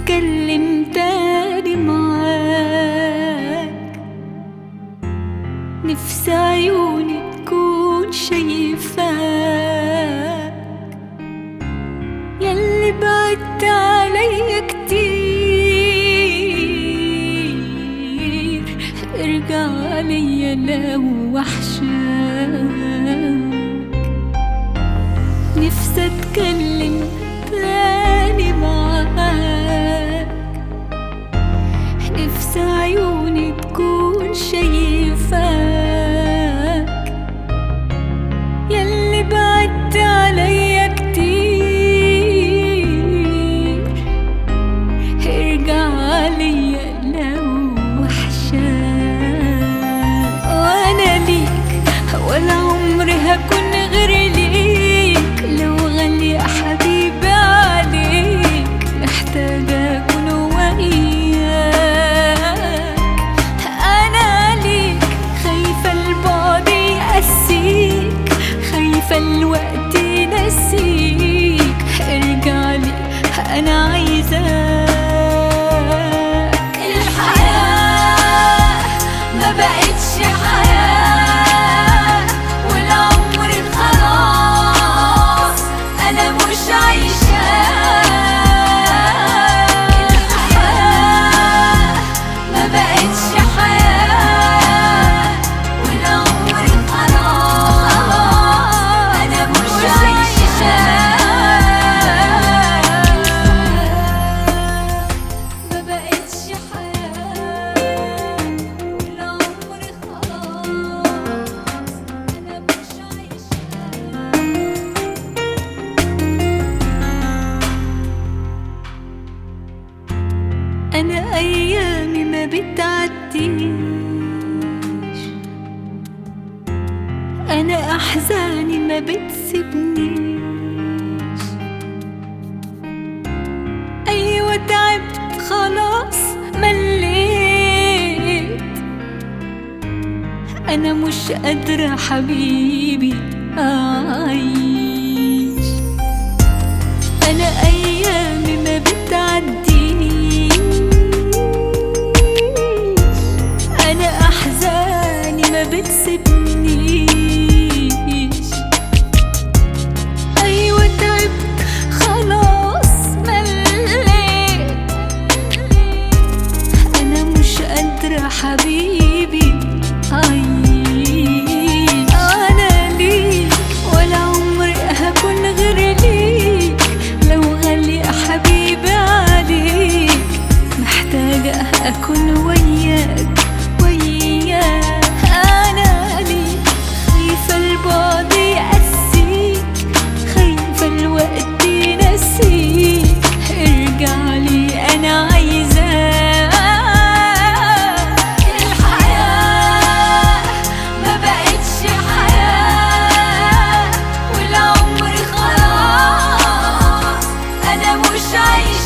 اتكلم تاني معاك نفسي عيوني تكون شايفاك ياللي بعدت عليا كتير ارجع ليا لو وحشاك نفسي اتكلم تاني معاك نفسي عيوني تكون شايفاك ياللي بعدت عليا كتير ارجع ليا لو وحشاك وانا ليك ولا عمري هكون غير ليك لو غالي يا حبيبي عليك محتاجة أكون وياك أنا ليك خايفة البعد يقسيك خايفة الوقت ينسيك ارجع لي أنا عايزاك الحياة ما بقتش حياة والعمر خلاص أنا مش عايشاه الحياة ما بقتش حياة والعمر خلاص أنا مش عايشاه ما بقتش حياة والعمر خلاص أنا مش عايشاه أنا أيامي ما بتعديش أنا أحزاني ما بتسيبنيش أيوة تعبت خلاص مليت أنا مش قادرة حبيبي أعيش أنا أيامي ما بتعديش أنا أحزاني ما بتسيبنيش أيوة تعبت خلاص مليت أنا مش قادرة حبيبي أعيش أنا ليك ولا عمري هكون غير ليك لو غالي يا حبيبي عليك محتاجة أكون وياك وياك أنا ليك خايفة البعد يقسيك خايفة الوقت ينسيك ارجع لي أنا عايزاك الحياة ما بقتش حياة والعمر خلاص أنا مش عايشة